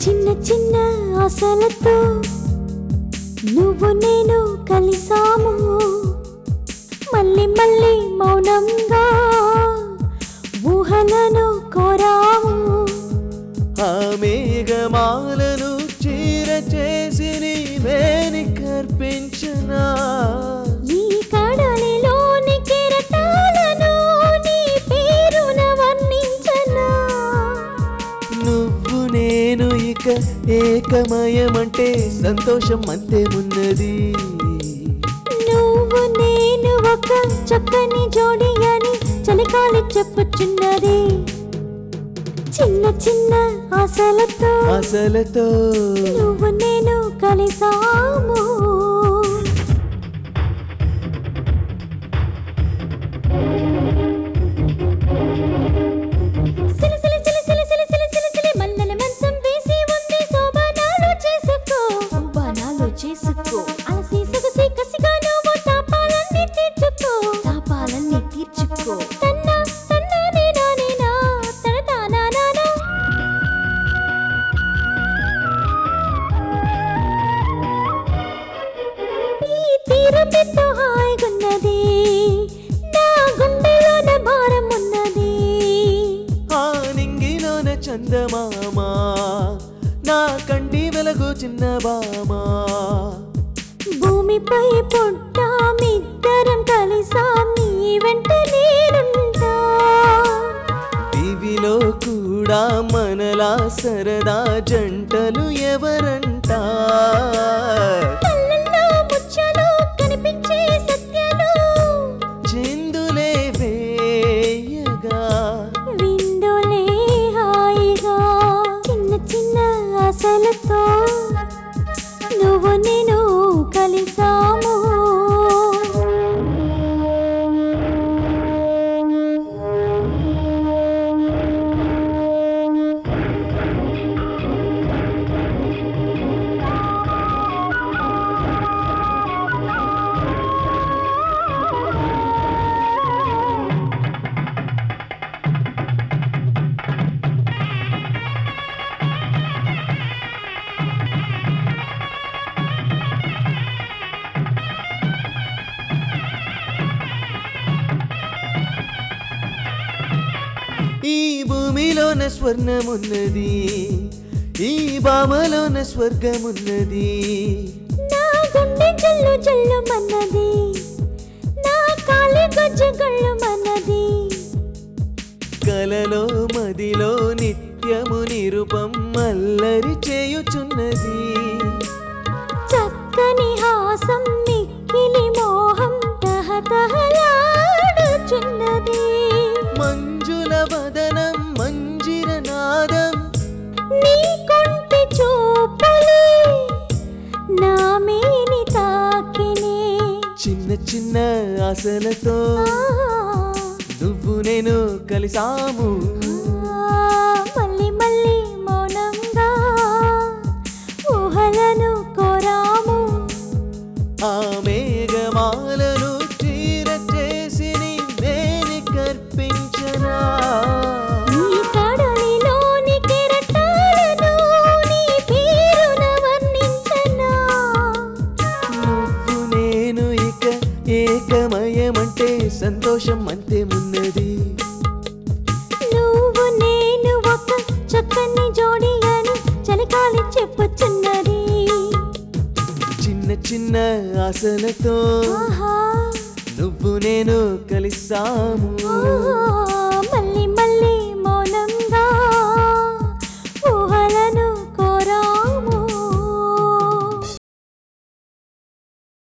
చిన్న చిన్న ఆశలతో నువ్వు నేను కలిసాము మళ్ళీ మళ్ళీ మౌనంగా ఊహలను కోరాము ఆ మేఘమాలను చీర చేసి నీవేని కర్పించనా ఈ కడలిలోని కెరటాలను నీ పేరున వర్ణించనా నువ్వు నేను ఇక ఏకమయమంటే సంతోషం అంతేమున్నది నువ్వు నేను ఒక చక్కని జోడి అని చలికాలి చెప్పుచున్నది చిన్న చిన్న ఆశలతో అసలతో నువ్వు నేను కలిసాము సిలి సిలి సిలి సిలి సిలి సిలి సిలి సిలి మల్లెల మంచం వేసి ఉంది శోభనాలు చేసుకో శోభనాలు చేసుకో అలసి సొగసి కసిగా నువ్వు తాపాలన్నీ తీర్చుకో తాపాలన్నీ తీర్చుకో తన్నా తన్నా నేనా నేనా తన తానా నానా ఈ తీరపెట్టు హాయిగున్నది నా గుండెలోన భారం ఉన్నది ఆ నింగిలోన చందమామ నా కంటి వెలుగు చిన్న బామా భూమిపై పుట్టామిద్దరం కలిసాం నీ వెంట నేనుంటా టీవీలో కూడా మనలా సరదా జంటలు ఎవరంట కళ్ళల్లో ముత్యాలు కనిపించే సత్యాలు చిందులే వేయగా విందులే హాయిగా చిన్న చిన్న ఆశలతో నువ్వు నేను కలిసాము ఈ భూమిలోన స్వర్ణమున్నది ఈ బామలోన స్వర్గమున్నది నా గుండె జల్లు జల్లు మన్నది నా కాలి గజ్జ గళ్ళు మన్నది కలలో మదిలో నిత్యము నిరుపం మల్లరి చేయుచున్నది చక్కని హాసం మిక్కిలి మోహం తహతహలాడుచున్నది మంజుల వదనం మంజిర నాదం నీ కొంటి చూపులే నా మేని తాకినే చిన్న చిన్న ఆశలతో నువ్వు నేను కలిసాము మళ్ళీ మళ్ళీ మౌనంగా ఊహలను కోరాము ఆ మేఘమాలను చీర చేసి నేని కర్పించనా ఈ కడలిలోని కెరటాలను నీ పేరున వర్ణించనా నువ్వు నేను ఇక ఏకమయమంటే సంతోషం అంతేమున్నది నువ్వు నేను ఒక చక్కని జోడి అని చలికాలి చెప్పుచున్నది చిన్న చిన్న ఆశలతో ఆహా నువ్వు నేను కలిసాము ఆ